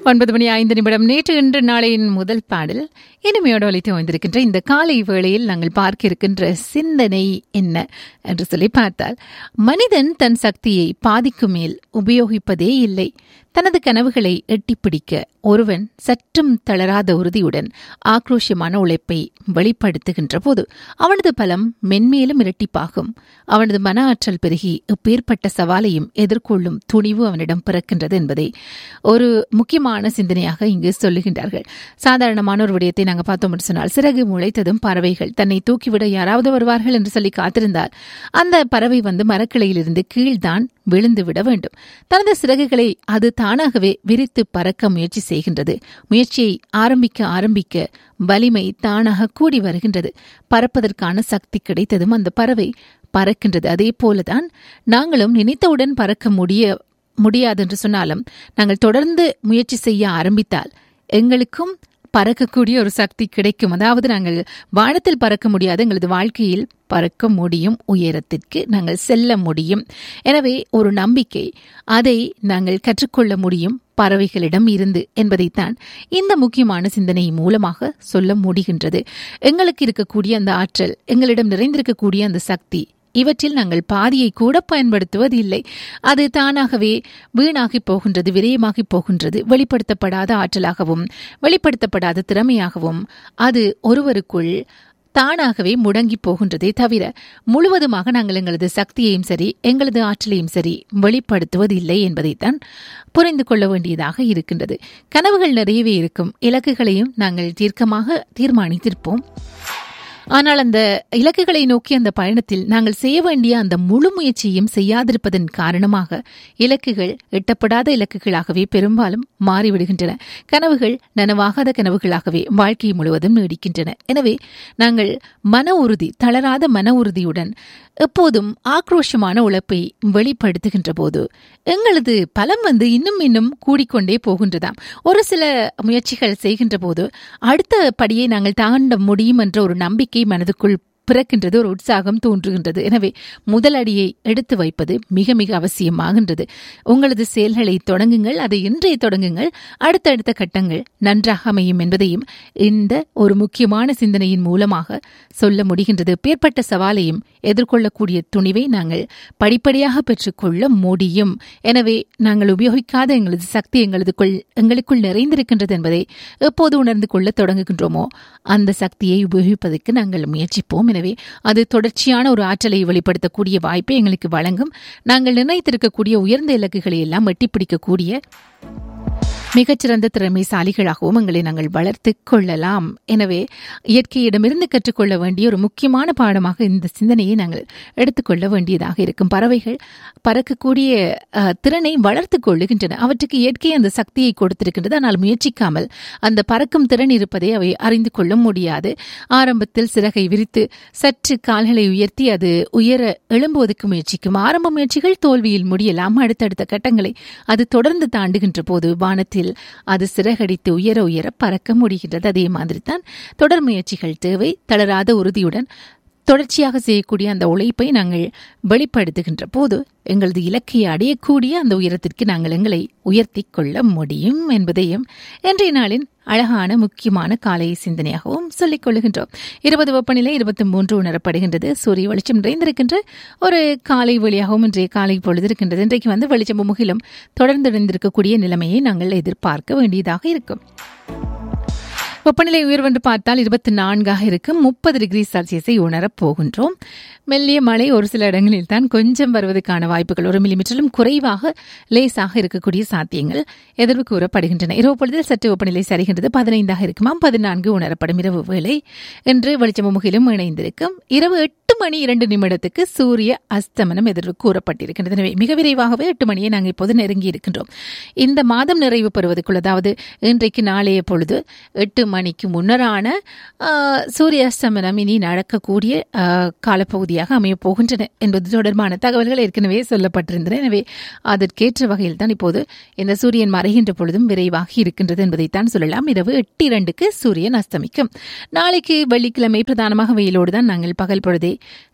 ஒன்பது மணி ஐந்து நிமிடம் நேற்று இன்று நாளையின் முதல் பாடல் இனிமையோடு ஒலித்து வந்திருக்கின்ற இந்த காலை வேளையில் நாங்கள் பார்க்க இருக்கின்ற சிந்தனை என்ன என்று சொல்லி பார்த்தால் மனிதன் தன் சக்தியை பாதிக்கு மேல் உபயோகிப்பதே இல்லை தனது கனவுகளை எட்டிப்பிடிக்க ஒருவன் சற்றும் தளராத உறுதியுடன் ஆக்ரோஷமான உழைப்பை வெளிப்படுத்துகின்ற போது அவனது பலம் மென்மேலும் இரட்டிப்பாகும் அவனது மன ஆற்றல் பெருகி எப்பேற்பட்ட சவாலையும் எதிர்கொள்ளும் துணிவு அவனிடம் பிறக்கின்றது என்பதை ஒரு முக்கியமான சிந்தனையாக இங்கு சொல்லுகின்றார்கள் சாதாரணமான ஒரு விடயத்தை நாங்கள் பார்த்தோம் என்று சொன்னால் சிறகு முளைத்ததும் பறவைகள் தன்னை தூக்கிவிட யாராவது வருவார்கள் என்று சொல்லி காத்திருந்தால் அந்த பறவை வந்து மரக்கிளையிலிருந்து கீழ்தான் விழுந்து விட வேண்டும் தனது சிறகுகளை அது தானாகவே விரித்து பறக்க முயற்சி செய்கின்றது முயற்சியை ஆரம்பிக்க ஆரம்பிக்க வலிமை தானாக கூடி வருகின்றது பறப்பதற்கான சக்தி கிடைத்ததும் அந்த பறவை பறக்கின்றது அதே போலதான் நாங்களும் நினைத்தவுடன் பறக்க முடிய முடியாது என்று சொன்னாலும் நாங்கள் தொடர்ந்து முயற்சி செய்ய ஆரம்பித்தால் எங்களுக்கும் பறக்கக்கூடிய ஒரு சக்தி கிடைக்கும் அதாவது நாங்கள் வானத்தில் பறக்க முடியாது எங்களது வாழ்க்கையில் பறக்க முடியும் உயரத்திற்கு நாங்கள் செல்ல முடியும் எனவே ஒரு நம்பிக்கை அதை நாங்கள் கற்றுக்கொள்ள முடியும் பறவைகளிடம் இருந்து என்பதைத்தான் இந்த முக்கியமான சிந்தனை மூலமாக சொல்ல முடிகின்றது எங்களுக்கு இருக்கக்கூடிய அந்த ஆற்றல் எங்களிடம் நிறைந்திருக்கக்கூடிய அந்த சக்தி இவற்றில் நாங்கள் பாதியை கூட பயன்படுத்துவது இல்லை அது தானாகவே வீணாகி போகின்றது விரயமாகி போகின்றது வெளிப்படுத்தப்படாத ஆற்றலாகவும் வெளிப்படுத்தப்படாத திறமையாகவும் அது ஒருவருக்குள் தானாகவே முடங்கி போகின்றதே தவிர முழுவதுமாக நாங்கள் எங்களது சக்தியையும் சரி எங்களது ஆற்றலையும் சரி வெளிப்படுத்துவதில்லை என்பதைத்தான் புரிந்து கொள்ள வேண்டியதாக இருக்கின்றது கனவுகள் நிறையவே இருக்கும் இலக்குகளையும் நாங்கள் தீர்க்கமாக தீர்மானித்திருப்போம் ஆனால் அந்த இலக்குகளை நோக்கி அந்த பயணத்தில் நாங்கள் செய்ய வேண்டிய அந்த முழு முயற்சியும் செய்யாதிருப்பதன் காரணமாக இலக்குகள் எட்டப்படாத இலக்குகளாகவே பெரும்பாலும் மாறிவிடுகின்றன கனவுகள் நனவாகாத கனவுகளாகவே வாழ்க்கை முழுவதும் நீடிக்கின்றன எனவே நாங்கள் மன உறுதி தளராத மன உறுதியுடன் எப்போதும் ஆக்ரோஷமான உழைப்பை வெளிப்படுத்துகின்ற போது எங்களது பலம் வந்து இன்னும் இன்னும் கூடிக்கொண்டே போகின்றதாம் ஒரு சில முயற்சிகள் செய்கின்ற போது அடுத்த படியை நாங்கள் தாண்ட முடியும் என்ற ஒரு நம்பிக்கை மனதுக்குள் பிறக்கின்றது ஒரு உற்சாகம் தோன்றுகின்றது எனவே முதல் அடியை எடுத்து வைப்பது மிக மிக அவசியமாகின்றது உங்களது செயல்களை தொடங்குங்கள் அதை இன்றைய தொடங்குங்கள் அடுத்தடுத்த கட்டங்கள் நன்றாக அமையும் என்பதையும் இந்த ஒரு முக்கியமான சிந்தனையின் மூலமாக சொல்ல முடிகின்றது பேர்பட்ட சவாலையும் எதிர்கொள்ளக்கூடிய துணிவை நாங்கள் படிப்படியாக பெற்றுக்கொள்ள முடியும் எனவே நாங்கள் உபயோகிக்காத எங்களது சக்தி எங்களது எங்களுக்குள் நிறைந்திருக்கின்றது என்பதை எப்போது உணர்ந்து கொள்ள தொடங்குகின்றோமோ அந்த சக்தியை உபயோகிப்பதற்கு நாங்கள் முயற்சிப்போம் எனவே அது தொடர்ச்சியான ஒரு ஆற்றலை வெளிப்படுத்தக்கூடிய வாய்ப்பை எங்களுக்கு வழங்கும் நாங்கள் நிர்ணயித்திருக்கக்கூடிய உயர்ந்த இலக்குகளை எல்லாம் எட்டிப்பிடிக்கக்கூடிய மிகச்சிறந்த திறமைசாலிகளாகவும் எங்களை நாங்கள் வளர்த்து கொள்ளலாம் எனவே இயற்கையிடமிருந்து கற்றுக்கொள்ள வேண்டிய ஒரு முக்கியமான பாடமாக இந்த சிந்தனையை நாங்கள் எடுத்துக்கொள்ள வேண்டியதாக இருக்கும் பறவைகள் பறக்கக்கூடிய திறனை வளர்த்து கொள்ளுகின்றன அவற்றுக்கு இயற்கை அந்த சக்தியை கொடுத்திருக்கின்றது ஆனால் முயற்சிக்காமல் அந்த பறக்கும் திறன் இருப்பதை அவை அறிந்து கொள்ள முடியாது ஆரம்பத்தில் சிறகை விரித்து சற்று கால்களை உயர்த்தி அது உயர எழும்புவதற்கு முயற்சிக்கும் ஆரம்ப முயற்சிகள் தோல்வியில் முடியலாம் அடுத்தடுத்த கட்டங்களை அது தொடர்ந்து தாண்டுகின்ற போது வானத்தில் அது சிறகடித்து உயர உயர பறக்க முடிகின்றது அதே மாதிரி தான் தொடர் முயற்சிகள் தேவை தளராத உறுதியுடன் தொடர்ச்சியாக செய்யக்கூடிய அந்த உழைப்பை நாங்கள் வெளிப்படுத்துகின்ற போது எங்களது இலக்கை அடையக்கூடிய அந்த உயரத்திற்கு நாங்கள் எங்களை உயர்த்தி கொள்ள முடியும் என்பதையும் இன்றைய நாளின் அழகான முக்கியமான காலை சிந்தனையாகவும் சொல்லிக் கொள்ளுகின்றோம் இருபது வெப்பநிலை இருபத்தி மூன்று உணரப்படுகின்றது சூரிய வெளிச்சம் நிறைந்திருக்கின்ற ஒரு காலை வழியாகவும் இன்றைய காலை பொழுது இருக்கின்றது இன்றைக்கு வந்து வெளிச்சம் முகிலும் தொடர்ந்து இணைந்திருக்கக்கூடிய நிலைமையை நாங்கள் எதிர்பார்க்க வேண்டியதாக இருக்கும் வெப்பநிலை உயர்வென்று பார்த்தால் இருபத்தி நான்காக இருக்கும் முப்பது டிகிரி செல்சியஸை உணரப் போகின்றோம் மெல்லிய மழை ஒரு சில இடங்களில் தான் கொஞ்சம் வருவதற்கான வாய்ப்புகள் ஒரு மில்லிமீட்டரிலும் குறைவாக லேசாக இருக்கக்கூடிய சாத்தியங்கள் எதிர்வு கூறப்படுகின்றன இரவு பொழுதில் சற்று வெப்பநிலை சரிகின்றது பதினைந்தாக இருக்குமாம் பதினான்கு உணரப்படும் இரவு வேளை என்று வெளிச்சமுகிலும் இணைந்திருக்கும் இரவு எட்டு மணி இரண்டு நிமிடத்துக்கு சூரிய அஸ்தமனம் எதிர்வு கூறப்பட்டிருக்கின்றது எனவே மிக விரைவாகவே எட்டு மணியை நாங்கள் இப்போது நெருங்கி இருக்கின்றோம் இந்த மாதம் நிறைவு பெறுவதற்குள் அதாவது இன்றைக்கு நாளைய பொழுது எட்டு மணிக்கு முன்னரான சூரிய அஸ்தமனம் இனி நடக்கக்கூடிய காலப்பகுதியாக அமையப் போகின்றன என்பது தொடர்பான தகவல்கள் ஏற்கனவே சொல்லப்பட்டிருந்தன எனவே அதற்கேற்ற வகையில் தான் இப்போது இந்த சூரியன் மறைகின்ற பொழுதும் விரைவாகி இருக்கின்றது என்பதைத்தான் சொல்லலாம் இரவு எட்டு இரண்டுக்கு சூரியன் அஸ்தமிக்கும் நாளைக்கு வெள்ளிக்கிழமை பிரதானமாக வெயிலோடு தான் நாங்கள் பகல் பொழுதை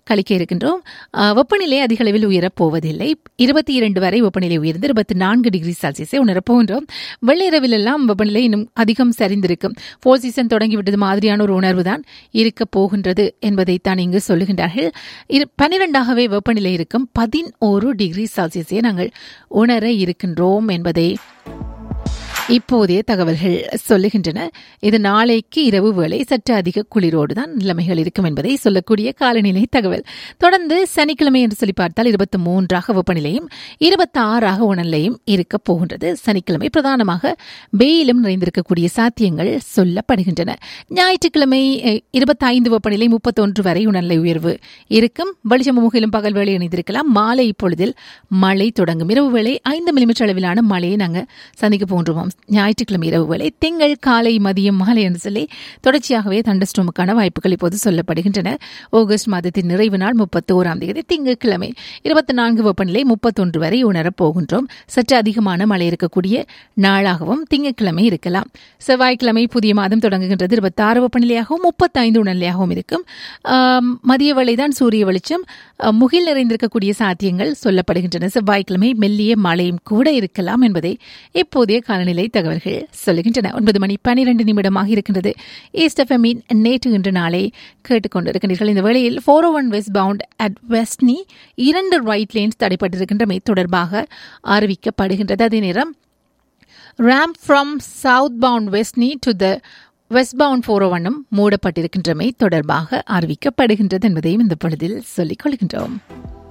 கழிக்க இருக்கின்றோம் அஹ், வெப்பநிலை அதிக அளவில் உயரப் போவதில்லை இருபத்தி இரண்டு வரை வெப்பநிலை உயர்ந்து இருபத்தி நான்கு டிகிரி செல்சியஸை உணரப் போகின்றோம் வெள்ளிரவில் எல்லாம் வெப்பநிலை இன்னும் அதிகம் சரிந்திருக்கும் போர் சீசன் தொடங்கிவிட்டது மாதிரியான ஒரு உணர்வு தான் இருக்கப் போகின்றது என்பதைத்தான் இங்கு சொல்லுகின்றார்கள் இரு பன்னிரெண்டாகவே வெப்பநிலை இருக்கும் பதினோரு டிகிரி செல்சியஸை நாங்கள் உணர இருக்கின்றோம் என்பதை இப்போதைய தகவல்கள் சொல்லுகின்றன இது நாளைக்கு இரவு வேளை சற்று அதிக குளிரோடு தான் நிலைமைகள் இருக்கும் என்பதை சொல்லக்கூடிய காலநிலை தகவல் தொடர்ந்து சனிக்கிழமை என்று சொல்லி பார்த்தால் இருபத்தி மூன்றாக வெப்பநிலையும் இருபத்தி ஆறாக உணர்நிலையும் இருக்க போகின்றது சனிக்கிழமை பிரதானமாக வெயிலும் நிறைந்திருக்கக்கூடிய சாத்தியங்கள் சொல்லப்படுகின்றன ஞாயிற்றுக்கிழமை இருபத்தி ஐந்து வெப்பநிலை முப்பத்தொன்று வரை உணர்நிலை உயர்வு இருக்கும் வெளிச்சம் முகிலும் பகல் வேளை இணைந்திருக்கலாம் மாலை இப்பொழுதில் மழை தொடங்கும் இரவு வேளை ஐந்து மில்லிமீட்டர் அளவிலான மழையை நாங்கள் சந்திக்க போன்றோம் ஞாயிற்றுக்கிழமை இரவு வேளை திங்கள் காலை மதியம் மாலை என்று சொல்லி தொடர்ச்சியாகவே தண்டஸ்டோமுக்கான வாய்ப்புகள் இப்போது சொல்லப்படுகின்றன ஆகஸ்ட் மாதத்தின் நிறைவு நாள் முப்பத்தோராம் தேதி திங்கட்கிழமை இருபத்தி நான்கு வெப்பநிலை முப்பத்தொன்று வரை உணரப் போகின்றோம் சற்று அதிகமான மழை இருக்கக்கூடிய நாளாகவும் திங்கட்கிழமை இருக்கலாம் செவ்வாய்க்கிழமை புதிய மாதம் தொடங்குகின்றது இருபத்தாறு வெப்பநிலையாகவும் முப்பத்தைந்து உணர்நிலையாகவும் இருக்கும் ஆம், மதிய வேளை தான் சூரிய வெளிச்சம் அஹ், முகில் நிறைந்திருக்கக்கூடிய சாத்தியங்கள் சொல்லப்படுகின்றன செவ்வாய்க்கிழமை மெல்லிய மழையும் கூட இருக்கலாம் என்பதை இப்போதைய காலநிலை தகவல்கள் சொல்லுகின்றன ஒன்பது மணி பனிரெண்டு நிமிடமாக இருக்கின்றது ஈஸ்ட் எஃப்எம்மின் நேற்று இன்று நாளை கேட்டுக்கொண்டிருக்கின்றீர்கள் இந்த வேளையில் four one westbound at Westney இரண்டு ரைட் லேன்ஸ் தடைப்பட்டிருக்கின்றமை தொடர்பாக அறிவிக்கப்படுகின்றது அதே நேரம் ramp from southbound Westney to the westbound four ஒன்னும் மூடப்பட்டிருக்கின்றமை தொடர்பாக அறிவிக்கப்படுகின்றது என்பதையும் இந்த பொழுதில் சொல்லிக் கொள்கின்றோம்